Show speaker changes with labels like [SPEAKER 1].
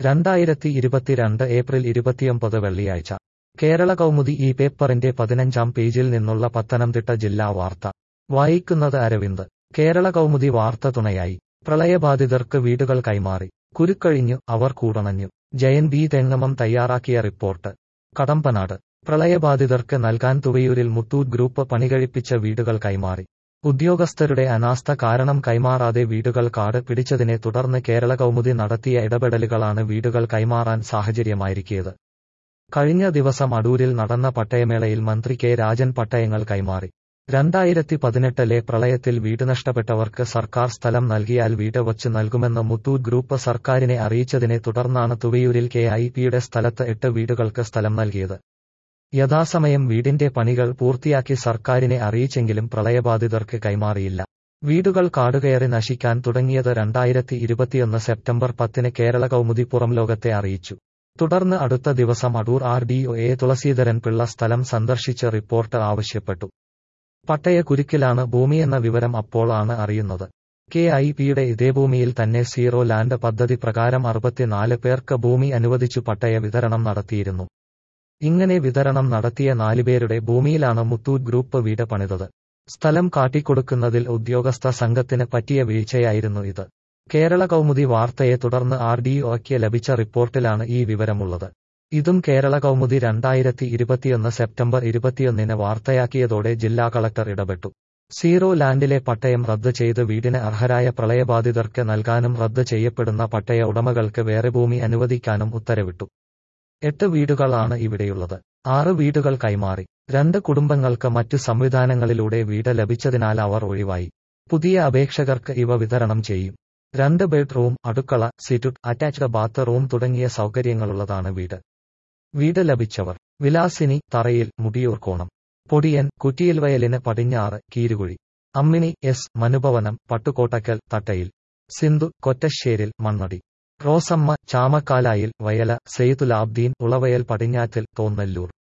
[SPEAKER 1] രണ്ടായിരത്തി ഇരുപത്തിരണ്ട് ഏപ്രിൽ ഇരുപത്തിയൊമ്പത് വെള്ളിയാഴ്ച കേരള കൗമുദി ഈ പേപ്പറിന്റെ പതിനഞ്ചാം പേജിൽ നിന്നുള്ള പത്തനംതിട്ട ജില്ലാ വാർത്ത വായിക്കുന്നത് അരവിന്ദ് കേരള കൗമുദി വാർത്ത തുണയായി പ്രളയബാധിതർക്ക് വീടുകൾ കൈമാറി കുരുക്കഴിഞ്ഞു അവർ കൂടണഞ്ഞു ജയൻ ബി തെങ്ങമം തയ്യാറാക്കിയ റിപ്പോർട്ട് കടമ്പനാട് പ്രളയബാധിതർക്ക് നൽകാൻ തുവയൂരിൽ മുത്തൂറ്റ് ഗ്രൂപ്പ് പണികഴിപ്പിച്ച വീടുകൾ കൈമാറി ഉദ്യോഗസ്ഥരുടെ അനാസ്ഥ കാരണം കൈമാറാതെ വീടുകൾ കാട് പിടിച്ചതിനെ തുടർന്ന് കേരള കൗമുദി നടത്തിയ ഇടപെടലുകളാണ് വീടുകൾ കൈമാറാൻ സാഹചര്യമായിരിക്കിയത് കഴിഞ്ഞ ദിവസം അടൂരിൽ നടന്ന പട്ടയമേളയിൽ മന്ത്രി കെ രാജൻ പട്ടയങ്ങൾ കൈമാറി രണ്ടായിരത്തി പതിനെട്ടിലെ പ്രളയത്തിൽ വീട് നഷ്ടപ്പെട്ടവർക്ക് സർക്കാർ സ്ഥലം നൽകിയാൽ വീട് വച്ച് നൽകുമെന്ന് മുത്തൂറ്റ് ഗ്രൂപ്പ് സർക്കാരിനെ അറിയിച്ചതിനെ തുടർന്നാണ് തുവയൂരിൽ കെ ഐ പിയുടെ സ്ഥലത്ത് എട്ട് വീടുകൾക്ക് സ്ഥലം നൽകിയത് യഥാസമയം വീടിന്റെ പണികൾ പൂർത്തിയാക്കി സർക്കാരിനെ അറിയിച്ചെങ്കിലും പ്രളയബാധിതർക്ക് കൈമാറിയില്ല വീടുകൾ കാടുകയറി നശിക്കാൻ തുടങ്ങിയത് രണ്ടായിരത്തി ഇരുപത്തിയൊന്ന് സെപ്റ്റംബർ പത്തിന് കേരള കൗമുദി പുറംലോകത്തെ അറിയിച്ചു തുടർന്ന് അടുത്ത ദിവസം Adoor R D O A Thulaseedharan Pillai സ്ഥലം സന്ദർശിച്ച് റിപ്പോർട്ട് ആവശ്യപ്പെട്ടു പട്ടയ കുരുക്കിലാണ് ഭൂമിയെന്ന വിവരം അപ്പോൾ ആണ് അറിയുന്നത് കെ ഐ പിയുടെ ഇതേ ഭൂമിയിൽ തന്നെ സീറോ ലാൻഡ് പദ്ധതി പ്രകാരം അറുപത്തിനാല് പേർക്ക് ഭൂമി അനുവദിച്ചു പട്ടയ വിതരണം നടത്തിയിരുന്നു ഇങ്ങനെ വിതരണം നടത്തിയ നാലുപേരുടെ ഭൂമിയിലാണ് മുത്തൂറ്റ് ഗ്രൂപ്പ് വീട് പണിതത് സ്ഥലം കാട്ടിക്കൊടുക്കുന്നതിൽ ഉദ്യോഗസ്ഥ സംഘത്തിന് പറ്റിയ വീഴ്ചയായിരുന്നു ഇത് കേരള കൗമുദി വാർത്തയെ തുടർന്ന് ആർ ഡി ഒക്ക് ലഭിച്ച റിപ്പോർട്ടിലാണ് ഈ വിവരമുള്ളത് ഇതും കേരള കൗമുദി രണ്ടായിരത്തി ഇരുപത്തിയൊന്ന് സെപ്റ്റംബർ ഇരുപത്തിയൊന്നിന് വാർത്തയാക്കിയതോടെ ജില്ലാ കളക്ടർ ഇടപെട്ടു സീറോ ലാൻഡിലെ പട്ടയം റദ്ദ് ചെയ്ത് വീടിന് അർഹരായ പ്രളയബാധിതർക്ക് നൽകാനും റദ്ദ് ചെയ്യപ്പെടുന്ന പട്ടയ ഉടമകൾക്ക് വേറെ ഭൂമി അനുവദിക്കാനും ഉത്തരവിട്ടു എട്ട് വീടുകളാണ് ഇവിടെയുള്ളത് ആറ് വീടുകൾ കൈമാറി രണ്ട് കുടുംബങ്ങൾക്ക് മറ്റു സംവിധാനങ്ങളിലൂടെ വീട് ലഭിച്ചതിനാൽ അവർ ഒഴിവായി പുതിയ അപേക്ഷകർക്ക് ഇവ വിതരണം ചെയ്യും രണ്ട് ബെഡ്റൂം അടുക്കള സിറ്റുട്ട് അറ്റാച്ച്ഡ് ബാത്ത് റൂം തുടങ്ങിയ സൗകര്യങ്ങളുള്ളതാണ് വീട് വീട് ലഭിച്ചവർ വിലാസിനി തറയിൽ മുടിയൂർക്കോണം പൊടിയൻ കുറ്റിയിൽ വയലിന് പടിഞ്ഞാറ് കീരുകുഴി അമ്മിണി എസ് മനുഭവനം പട്ടുകോട്ടക്കൽ തട്ടയിൽ സിന്ധു കൊറ്റശ്ശേരിൽ മണ്ണടി റോസമ്മ ചാമക്കാലായിൽ വയല സെയ്തുലാബ്ദീൻ ഉളവയൽ പടിഞ്ഞാറ്റിൽ തോന്നല്ലൂർ